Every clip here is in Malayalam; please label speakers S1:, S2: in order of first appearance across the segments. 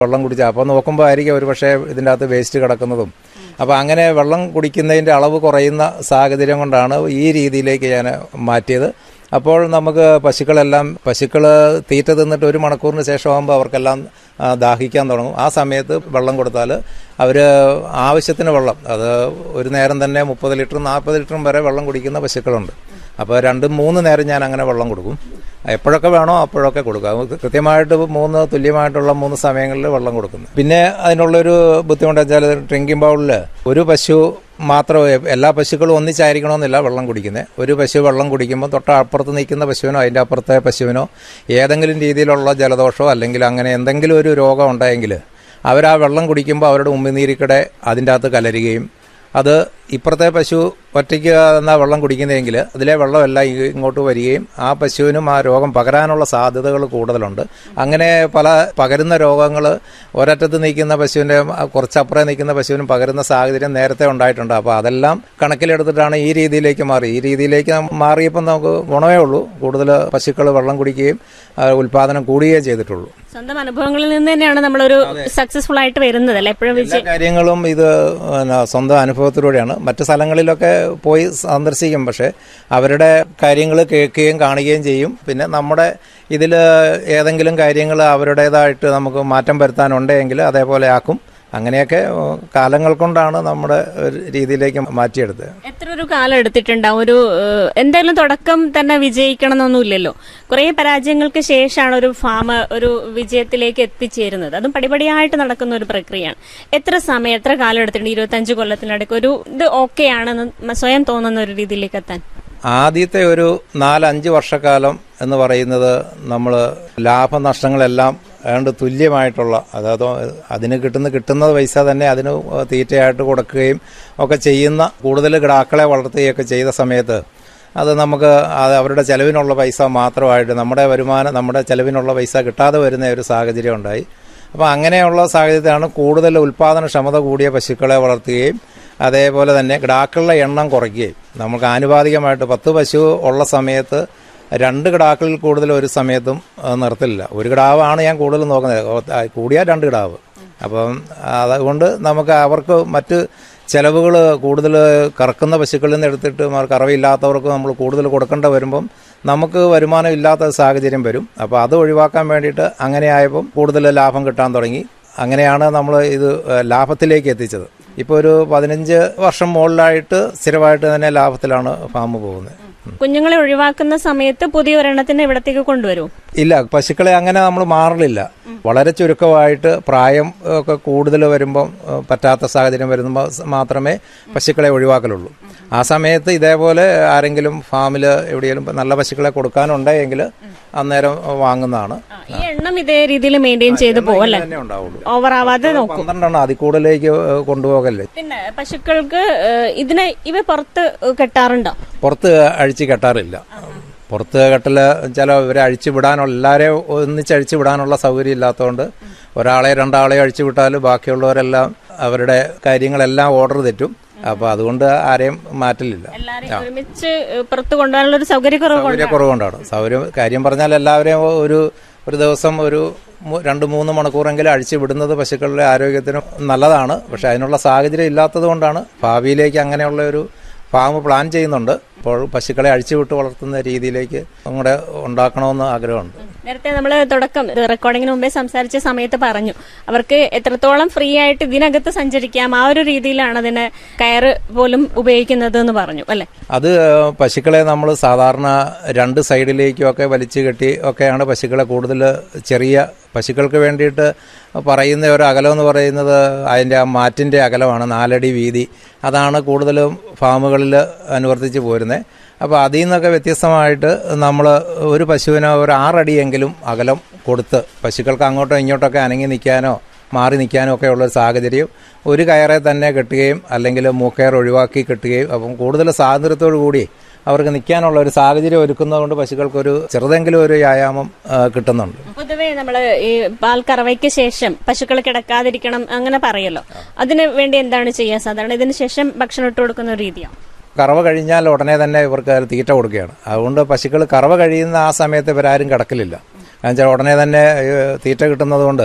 S1: വെള്ളം കുടിച്ച അപ്പോൾ നോക്കുമ്പോൾ ആയിരിക്കും ഒരു പക്ഷേ ഇതിൻ്റെ അകത്ത് വേസ്റ്റ് കിടക്കുന്നതും അപ്പോൾ അങ്ങനെ വെള്ളം കുടിക്കുന്നതിൻ്റെ അളവ് കുറയുന്ന സാഹചര്യം കൊണ്ടാണ് ഈ രീതിയിലേക്ക് ഞാൻ മാറ്റിയത് അപ്പോൾ നമുക്ക് പശുക്കളെല്ലാം പശുക്കൾ തീറ്റ തിന്നിട്ട് ഒരു മണിക്കൂറിന് ശേഷമാകുമ്പോൾ അവർക്കെല്ലാം ആ, ദാഹിക്കാൻ തുടങ്ങും ആ സമയത്ത് വെള്ളം കൊടുത്താൽ അവർ ആവശ്യത്തിന് വെള്ളം അത് ഒരു നേരം തന്നെ മുപ്പത് ലിറ്ററും നാൽപ്പത് ലിറ്ററും വരെ വെള്ളം കുടിക്കുന്ന പശുക്കളുണ്ട് അപ്പോൾ രണ്ടും മൂന്ന് നേരം ഞാൻ അങ്ങനെ വെള്ളം കൊടുക്കും എപ്പോഴൊക്കെ വേണോ അപ്പോഴൊക്കെ കൊടുക്കും അത് കൃത്യമായിട്ട് മൂന്ന് തുല്യമായിട്ടുള്ള മൂന്ന് സമയങ്ങളിൽ വെള്ളം കൊടുക്കുന്നു പിന്നെ അതിനുള്ളൊരു ബുദ്ധിമുട്ട് വെച്ചാൽ ഡ്രിങ്കിങ് ബൗളിൽ ഒരു പശു മാത്രം എല്ലാ പശുക്കളും ഒന്നിച്ചായിരിക്കണമെന്നില്ല വെള്ളം കുടിക്കുന്നത് ഒരു പശു വെള്ളം കുടിക്കുമ്പോൾ തൊട്ട് അപ്പുറത്ത് നിൽക്കുന്ന പശുവിനോ അതിൻ്റെ അപ്പുറത്തെ പശുവിനോ ഏതെങ്കിലും രീതിയിലുള്ള ജലദോഷമോ അല്ലെങ്കിൽ അങ്ങനെ എന്തെങ്കിലും ഒരു രോഗം ഉണ്ടായെങ്കിൽ അവർ ആ വെള്ളം കുടിക്കുമ്പോൾ അവരുടെ ഉമ്മിനീരിക്കടെ അതിൻ്റെ അകത്ത് കലരുകയും അത് ഇപ്പുറത്തെ പശു ഒറ്റയ്ക്ക് എന്നാ വെള്ളം കുടിക്കുന്നതെങ്കിൽ അതിലെ വെള്ളമെല്ലാം ഈ- ഇങ്ങോട്ട് വരികയും ആ പശുവിനും ആ രോഗം പകരാനുള്ള സാധ്യതകൾ കൂടുതലുണ്ട് അങ്ങനെ പല പകരുന്ന രോഗങ്ങൾ ഒരറ്റത്ത് നിൽക്കുന്ന പശുവിൻ്റെ കുറച്ചപ്പുറം നിൽക്കുന്ന പശുവിനും പകരുന്ന സാഹചര്യം നേരത്തെ ഉണ്ടായിട്ടുണ്ട് അപ്പോൾ അതെല്ലാം കണക്കിലെടുത്തിട്ടാണ് ഈ രീതിയിലേക്ക് മാറി ഈ രീതിയിലേക്ക് മാറിയപ്പോൾ നമുക്ക് ഗുണമേ ഉള്ളൂ കൂടുതൽ പശുക്കൾ വെള്ളം കുടിക്കുകയും ആ, ഉൽപാദനം കൂടുകയും ചെയ്തിട്ടുള്ളൂ
S2: സ്വന്തം അനുഭവങ്ങളിൽ നിന്ന് തന്നെയാണ് നമ്മളൊരു സക്സസ്ഫുൾ ആയിട്ട് വരുന്നത് അല്ലെ എപ്പോഴും
S1: എല്ലാ കാര്യങ്ങളും ഇത് പിന്നെ സ്വന്തം അനുഭവത്തിലൂടെയാണ് മറ്റു സ്ഥലങ്ങളിലൊക്കെ പോയി സന്ദർശിക്കും പക്ഷെ അവരുടെ കാര്യങ്ങൾ കേൾക്കുകയും കാണുകയും ചെയ്യും പിന്നെ നമ്മുടെ ഇതിൽ ഏതെങ്കിലും കാര്യങ്ങൾ അവരുടേതായിട്ട് നമുക്ക് മാറ്റം വരുത്താനുണ്ടെങ്കിൽ അതേപോലെ ആക്കും അങ്ങനെയൊക്കെ ഏഹ്, കാലങ്ങൾ കൊണ്ടാണ് നമ്മുടെ ഒരു രീതിയിലേക്ക് മാറ്റിയെടുത്തത്
S2: എത്ര ഒരു കാലം എടുത്തിട്ടുണ്ടാവും ഒരു ഏഹ്, എന്തായാലും തുടക്കം തന്നെ വിജയിക്കണം എന്നൊന്നുമില്ലല്ലോ കുറെ പരാജയങ്ങൾക്ക് ശേഷമാണ് ഒരു ഫാം ഒരു വിജയത്തിലേക്ക് എത്തിച്ചേരുന്നത് അതും പടിപടിയായിട്ട് നടക്കുന്ന ഒരു പ്രക്രിയയാണ് എത്ര സമയം എത്ര കാലം എടുത്തിട്ടുണ്ട് ഇരുപത്തഞ്ച് കൊല്ലത്തിനടക്ക് ഒരു ഇത് ഓക്കെ ആണെന്ന് സ്വയം തോന്നുന്ന ഒരു രീതിയിലേക്ക് എത്താൻ
S1: ആദ്യത്തെ ഒരു നാലഞ്ച് വർഷക്കാലം എന്ന് പറയുന്നത് നമ്മൾ ലാഭനഷ്ടങ്ങളെല്ലാം ഏതാണ്ട് തുല്യമായിട്ടുള്ള അതായത് അതിന് കിട്ടുന്ന കിട്ടുന്ന പൈസ തന്നെ അതിന് തീറ്റയായിട്ട് കൊടുക്കുകയും ഒക്കെ ചെയ്യുന്ന കൂടുതൽ കിടാക്കളെ വളർത്തുകയൊക്കെ ചെയ്ത സമയത്ത് അത് നമുക്ക് അത് അവരുടെ ചെലവിനുള്ള പൈസ മാത്രമായിട്ട് നമ്മുടെ വരുമാനം നമ്മുടെ ചെലവിനുള്ള പൈസ കിട്ടാതെ വരുന്ന ഒരു സാഹചര്യം ഉണ്ടായി അപ്പോൾ അങ്ങനെയുള്ള സാഹചര്യത്തിലാണ് കൂടുതൽ ഉൽപാദനക്ഷമത കൂടിയ പശുക്കളെ വളർത്തുകയും അതേപോലെ തന്നെ കിടാക്കളുടെ എണ്ണം കുറയ്ക്കുകയും നമുക്ക് ആനുപാതികമായിട്ട് പത്ത് പശു ഉള്ള സമയത്ത് രണ്ട് കിടാക്കളിൽ കൂടുതൽ ഒരു സമയത്തും ആ, നിർത്തില്ല ഒരു കിടാവാണ് ഞാൻ കൂടുതൽ നോക്കുന്നത് ഓ, ആ, കൂടിയാൽ രണ്ട് കിടാവ് അപ്പം അതുകൊണ്ട് നമുക്ക് അവർക്ക് മറ്റ് ചെലവുകൾ കൂടുതൽ കറക്കുന്ന പശുക്കളിൽ നിന്ന് എടുത്തിട്ട് മാർ കറവില്ലാത്തവർക്ക് നമ്മൾ കൂടുതൽ കൊടുക്കേണ്ട വരുമ്പം നമുക്ക് വരുമാനം ഇല്ലാത്ത സാഹചര്യം വരും അപ്പോൾ അത് ഒഴിവാക്കാൻ വേണ്ടിയിട്ട് അങ്ങനെ ആയപ്പം കൂടുതൽ ലാഭം കിട്ടാൻ തുടങ്ങി അങ്ങനെയാണ് നമ്മൾ ഇത് ഏഹ്, ലാഭത്തിലേക്ക് എത്തിച്ചത് ഇപ്പോൾ ഒരു പതിനഞ്ച് വർഷം മുകളിലായിട്ട് സ്ഥിരമായിട്ട് തന്നെ ലാഭത്തിലാണ് ഫാം പോകുന്നത്
S2: കുഞ്ഞുങ്ങളെ ഒഴിവാക്കുന്ന സമയത്ത് പുതിയ ഒരെണ്ണത്തിന് ഇവിടത്തേക്ക് കൊണ്ടുവരും
S1: ഇല്ല പശുക്കളെ അങ്ങനെ നമ്മൾ മാറലില്ല വളരെ ചുരുക്കമായിട്ട് പ്രായം ഒക്കെ കൂടുതൽ വരുമ്പം ഏഹ്, പറ്റാത്ത സാഹചര്യം വരുമ്പോൾ മാത്രമേ പശുക്കളെ ഒഴിവാക്കലുള്ളൂ ആ സമയത്ത് ഇതേപോലെ ആരെങ്കിലും ഫാമിൽ എവിടെയെങ്കിലും നല്ല പശുക്കളെ കൊടുക്കാനുണ്ടെങ്കിൽ അന്നേരം വാങ്ങുന്നതാണ്
S2: ഈ എണ്ണം ഇതേ രീതിയിൽ മെയിൻറ്റെയിൻ ചെയ്ത് പോകും അല്ലെ
S1: തന്നെ ഉണ്ടാവുള്ളൂ
S2: ഓവർ ആവാതെ നോക്കും
S1: പന്ത്രണ്ടെണ്ണം അതിൽ കൂടുതലേക്ക് ഏഹ്, കൊണ്ടുപോകല്ലേ
S2: പിന്നെ പശുക്കൾക്ക് ഏഹ്, ഇതിനെ ഇവ പുറത്ത് കെട്ടാറുണ്ടോ
S1: പുറത്ത് അഴിച്ച് കെട്ടാറില്ല പുറത്ത് കെട്ടല് ചില ഇവരെ അഴിച്ചു വിടാനുള്ള എല്ലാവരെയും ഒന്നിച്ച് അഴിച്ചു വിടാനുള്ള സൗകര്യം ഇല്ലാത്തതുകൊണ്ട് ഒരാളെ രണ്ടാളെ അഴിച്ചു വിട്ടാൽ ബാക്കിയുള്ളവരെല്ലാം അവരുടെ കാര്യങ്ങളെല്ലാം ഓർഡർ തെറ്റും അപ്പോൾ അതുകൊണ്ട് ആരെയും മാറ്റലില്ല
S2: എല്ലാരെയും ഒരുമിച്ച് ഏഹ്, പുറത്ത് കൊണ്ടുപോകാനുള്ള ഒരു സൗകര്യക്കുറവ് കൊണ്ട്
S1: സൗകര്യക്കുറവുകൊണ്ടാണ് സൗകര്യം കാര്യം പറഞ്ഞാൽ എല്ലാവരെയും ഒരു ഒരു ദിവസം ഒരു മു- രണ്ട് മൂന്ന് മണിക്കൂറെങ്കിലും അഴിച്ചു വിടുന്നത് പശുക്കളുടെ ആരോഗ്യത്തിന് നല്ലതാണ് പക്ഷെ അതിനുള്ള സാഹചര്യം ഇല്ലാത്തത് കൊണ്ടാണ് ഭാവിയിലേക്ക് അങ്ങനെയുള്ള ഒരു ഫാം പ്ലാൻ ചെയ്യുന്നുണ്ട് അപ്പോൾ പശുക്കളെ അഴിച്ചുവിട്ട് വളർത്തുന്ന രീതിയിലേക്ക് അങ്ങോട്ട് ഉണ്ടാക്കണമെന്ന് ആഗ്രഹമുണ്ട്
S2: നേരത്തെ നമ്മൾ തുടക്കം ഇത് റെക്കോർഡിങ്ങിന് മുമ്പേ സംസാരിച്ച സമയത്ത് പറഞ്ഞു അവർക്ക് എത്രത്തോളം ഫ്രീ ആയിട്ട് ഇതിനകത്ത് സഞ്ചരിക്കാം ആ ഒരു രീതിയിലാണ് അതിന് കയറ് പോലും ഉപയോഗിക്കുന്നത് എന്ന് പറഞ്ഞു അല്ലെ
S1: അത് പശുക്കളെ നമ്മൾ സാധാരണ രണ്ട് സൈഡിലേക്കും ഒക്കെ വലിച്ചു കെട്ടി ഒക്കെയാണ് പശുക്കളെ കൂടുതൽ ചെറിയ പശുക്കൾക്ക് വേണ്ടിയിട്ട് പറയുന്ന ഒരു അകലം എന്ന് പറയുന്നത് അതിൻ്റെ ആ മാറ്റിൻ്റെ അകലമാണ് നാലടി വീതി അതാണ് കൂടുതലും ഫാമുകളിൽ അനുവർത്തിച്ച് പോരുന്നത് അപ്പോൾ അതിൽ നിന്നൊക്കെ വ്യത്യസ്തമായിട്ട് നമ്മൾ ഒരു പശുവിന് ഒരു ആറടിയെങ്കിലും അകലം കൊടുത്ത് പശുക്കൾക്ക് അങ്ങോട്ടോ ഇങ്ങോട്ടൊക്കെ അനങ്ങി നിൽക്കാനോ മാറി നിൽക്കാനും ഒക്കെ ഉള്ള ഒരു സാഹചര്യം ഒരു കയറെ തന്നെ കെട്ടുകയും അല്ലെങ്കിൽ മൂക്കയർ ഒഴിവാക്കി കെട്ടുകയും അപ്പം കൂടുതൽ സ്വാതന്ത്ര്യത്തോടു കൂടി അവർക്ക് നിൽക്കാനുള്ള ഒരു സാഹചര്യം ഒരുക്കുന്നതുകൊണ്ട് പശുക്കൾക്കൊരു ചെറുതെങ്കിലും ഒരു വ്യായാമം ആ, കിട്ടുന്നുണ്ട്
S2: പൊതുവേ നമ്മള് ഈ പാൽ കറവയ്ക്ക് ശേഷം പശുക്കൾ കിടക്കാതിരിക്കണം അങ്ങനെ പറയല്ലോ അതിന് വേണ്ടി എന്താണ് ചെയ്യുക സാധാരണ ഇതിന് ശേഷം ഭക്ഷണം ഇട്ട് കൊടുക്കുന്ന ഒരു രീതിയാണ്
S1: കറവ കഴിഞ്ഞാൽ ഉടനെ തന്നെ ഇവർക്ക് അത് തീറ്റ കൊടുക്കുകയാണ് അതുകൊണ്ട് പശുക്കൾ കറവ കഴിയുന്ന ആ സമയത്ത് ഇവരാരും കിടക്കലില്ല കാരണം വെച്ചാൽ ഉടനെ തന്നെ ഏഹ്, തീറ്റ കിട്ടുന്നത് കൊണ്ട്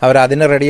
S1: അവർ അതിന് റെഡി